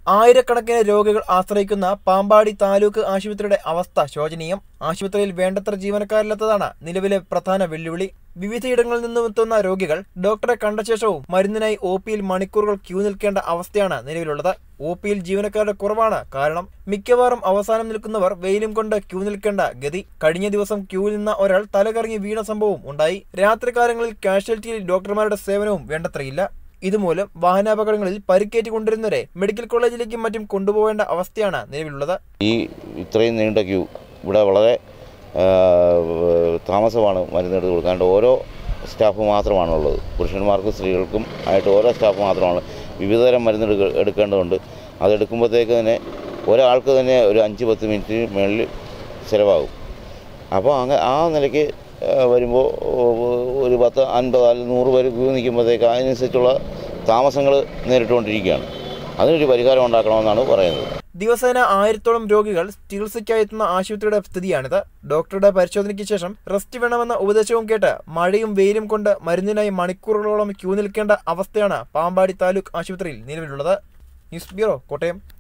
ആയിരക്കണക്കിന് രോഗികൾ ആശ്രയിക്കുന്ന പാമ്പാടി താലൂക്ക് ആശുപത്രിയുടെ അവസ്ഥ ശോചനീയം ആശുപത്രിയിൽ വേണ്ടത്ര ജീവനക്കാരില്ലാത്തതാണ് നിലവിലെ പ്രധാന വെല്ലുവിളി വിവിധയിടങ്ങളിൽ നിന്നും എത്തുന്ന രോഗികൾ ഡോക്ടറെ കണ്ട ശേഷവും മരുന്നിനായി ഒ പിയിൽ മണിക്കൂറുകൾ ക്യൂ നിൽക്കേണ്ട അവസ്ഥയാണ് നിലവിലുള്ളത് ഒ പിയിൽ ജീവനക്കാരുടെ കുറവാണ് കാരണം മിക്കവാറും അവസാനം നിൽക്കുന്നവർ വെയിലും കൊണ്ട് ക്യൂ നിൽക്കേണ്ട ഗതി കഴിഞ്ഞ ദിവസം ക്യൂ നിന്ന ഒരാൾ തലകറങ്ങി വീണ സംഭവം ഉണ്ടായി രാത്രികാലങ്ങളിൽ കാഷ്വാലിറ്റിയിൽ ഡോക്ടർമാരുടെ സേവനവും വേണ്ടത്രയില്ല ഇതുമൂലം വാഹനാപകടങ്ങളിൽ പരിക്കേറ്റ് കൊണ്ടിരുന്നവരെ മെഡിക്കൽ കോളേജിലേക്കും മറ്റും കൊണ്ടുപോകേണ്ട അവസ്ഥയാണ് നിലവിലുള്ളത് ഈ ഇത്രയും നീണ്ട ക്യൂ ഇവിടെ വളരെ ആ, താമസമാണ് മരുന്നെടുത്ത് കൊടുക്കാൻ ഓരോ സ്റ്റാഫ് മാത്രമാണുള്ളത് പുരുഷന്മാർക്കും സ്ത്രീകൾക്കും ആയിട്ട് ഓരോ സ്റ്റാഫ് മാത്രമാണ് വിവിധതരം മരുന്നെടുക്ക എടുക്കേണ്ടതുണ്ട് അതെടുക്കുമ്പോഴത്തേക്ക് തന്നെ ഒരാൾക്ക് തന്നെ ഒരു അഞ്ച് പത്ത് മിനിറ്റ് മുകളിൽ ചിലവാകും അപ്പോൾ അങ്ങ ആ നിലയ്ക്ക് വരുമ്പോൾ ഒരു പത്ത് അൻപത് അല്ലെങ്കിൽ നൂറ് പേര് ക്യൂ നിൽക്കുമ്പോഴത്തേക്ക് അതിനനുസരിച്ചുള്ള താമസങ്ങൾ നേരിട്ടുകൊണ്ടിരിക്കുകയാണ് അതിനൊരു പരിഹാരം ഉണ്ടാക്കണമെന്നാണ് പറയുന്നത് ദിവസേന ആയിരത്തോളം രോഗികൾ ചികിത്സയ്ക്കായി എത്തുന്ന ആശുപത്രിയുടെ സ്ഥിതിയാണിത് ഡോക്ടറുടെ പരിശോധനയ്ക്ക് ശേഷം റെസ്റ്റ് വേണമെന്ന ഉപദേശവും കേട്ട് മഴയും വെയിലും കൊണ്ട് മരുന്നിനായി മണിക്കൂറുകളോളം ക്യൂ നിൽക്കേണ്ട അവസ്ഥയാണ് പാമ്പാടി താലൂക്ക് ആശുപത്രിയിൽ നിലവിലുള്ളത് ന്യൂസ് ബ്യൂറോ കോട്ടയം